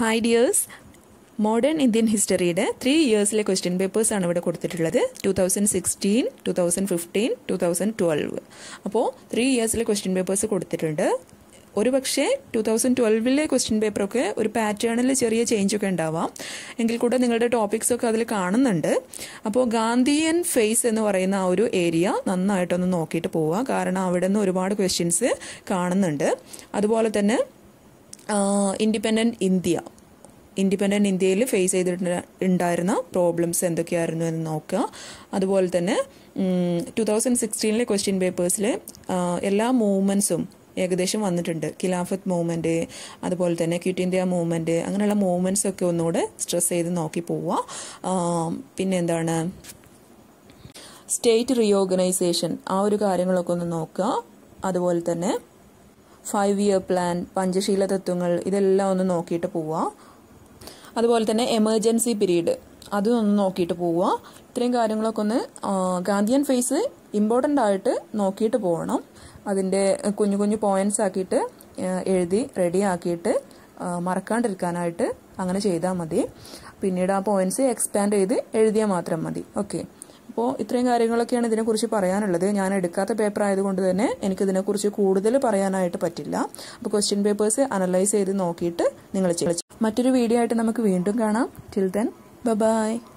hi dears modern Indian ഹിസ്റ്ററിയുടെ three ഇയേഴ്സിലെ question പേപ്പേഴ്സാണ് ഇവിടെ കൊടുത്തിട്ടുള്ളത് two thousand sixteen two thousand fifteen two thousand twelve അപ്പോൾ ത്രീ ഇയേഴ്സിലെ ക്വസ്റ്റ്യൻ പേപ്പേഴ്സ് കൊടുത്തിട്ടുണ്ട് ഒരു പക്ഷേ ടു തൗസൻഡ് ട്വൽവിലെ ക്വസ്റ്റ്യൻ പേപ്പറൊക്കെ ഒരു പാറ്റേണിൽ ചെറിയ ചേഞ്ച് ഒക്കെ ഉണ്ടാവാം എങ്കിൽ കൂടെ നിങ്ങളുടെ ടോപ്പിക്സ് ഒക്കെ അതിൽ കാണുന്നുണ്ട് അപ്പോൾ ഗാന്ധിയൻ ഫേസ് എന്ന് പറയുന്ന ആ ഒരു ഏരിയ നന്നായിട്ടൊന്ന് നോക്കിയിട്ട് പോവുക കാരണം അവിടെ നിന്ന് ഒരുപാട് ക്വസ്റ്റ്യൻസ് കാണുന്നുണ്ട് അതുപോലെ തന്നെ ഇൻഡിപെൻഡൻറ്റ് ഇന്ത്യ ഇൻഡിപെൻഡൻറ്റ് ഇന്ത്യയിൽ ഫേസ് ചെയ്തിട്ട് ഉണ്ടായിരുന്ന പ്രോബ്ലംസ് എന്തൊക്കെയായിരുന്നു എന്ന് നോക്കുക അതുപോലെ തന്നെ ടു തൗസൻഡ് സിക്സ്റ്റീനിലെ ക്വസ്റ്റ്യൻ പേപ്പേഴ്സിൽ എല്ലാ മൂവ്മെൻറ്റ്സും ഏകദേശം വന്നിട്ടുണ്ട് ഖിലാഫത്ത് മൂവ്മെൻറ്റ് അതുപോലെ തന്നെ ക്വിറ്റ് ഇന്ത്യ മൂവ്മെൻറ്റ് അങ്ങനെയുള്ള മൂവ്മെൻറ്റ്സ് ഒക്കെ ഒന്നുകൂടെ സ്ട്രെസ് ചെയ്ത് നോക്കി പോവുക പിന്നെ എന്താണ് സ്റ്റേറ്റ് റീഓർഗനൈസേഷൻ ആ ഒരു കാര്യങ്ങളൊക്കെ ഒന്ന് നോക്കുക അതുപോലെ തന്നെ ഫൈവ് ഇയർ പ്ലാൻ പഞ്ചശീല തത്വങ്ങൾ ഇതെല്ലാം ഒന്ന് നോക്കിയിട്ട് പോവുക അതുപോലെ തന്നെ എമർജൻസി പീരീഡ് അതും ഒന്ന് നോക്കിയിട്ട് പോവുക ഇത്രയും കാര്യങ്ങളൊക്കെ ഒന്ന് ഗാന്ധിയൻ ഫേസ് ഇമ്പോർട്ടൻ്റ് ആയിട്ട് നോക്കിയിട്ട് പോകണം അതിൻ്റെ കുഞ്ഞു കുഞ്ഞു പോയിന്റ്സ് ആക്കിയിട്ട് എഴുതി റെഡി ആക്കിയിട്ട് മറക്കാണ്ടിരിക്കാനായിട്ട് അങ്ങനെ ചെയ്താൽ മതി പിന്നീട് ആ പോയിന്റ്സ് എക്സ്പാൻഡ് ചെയ്ത് എഴുതിയാൽ മാത്രം മതി ഓക്കെ അപ്പോൾ ഇത്രയും കാര്യങ്ങളൊക്കെയാണ് ഇതിനെക്കുറിച്ച് പറയാനുള്ളത് ഞാൻ എടുക്കാത്ത പേപ്പർ ആയതുകൊണ്ട് തന്നെ എനിക്കിതിനെക്കുറിച്ച് കൂടുതൽ പറയാനായിട്ട് പറ്റില്ല അപ്പോൾ ക്വസ്റ്റ്യൻ പേപ്പേഴ്സ് അനലൈസ് ചെയ്ത് നോക്കിയിട്ട് നിങ്ങൾ മറ്റൊരു വീഡിയോ ആയിട്ട് നമുക്ക് വീണ്ടും കാണാം ടിൽ ദെൻ ബൈ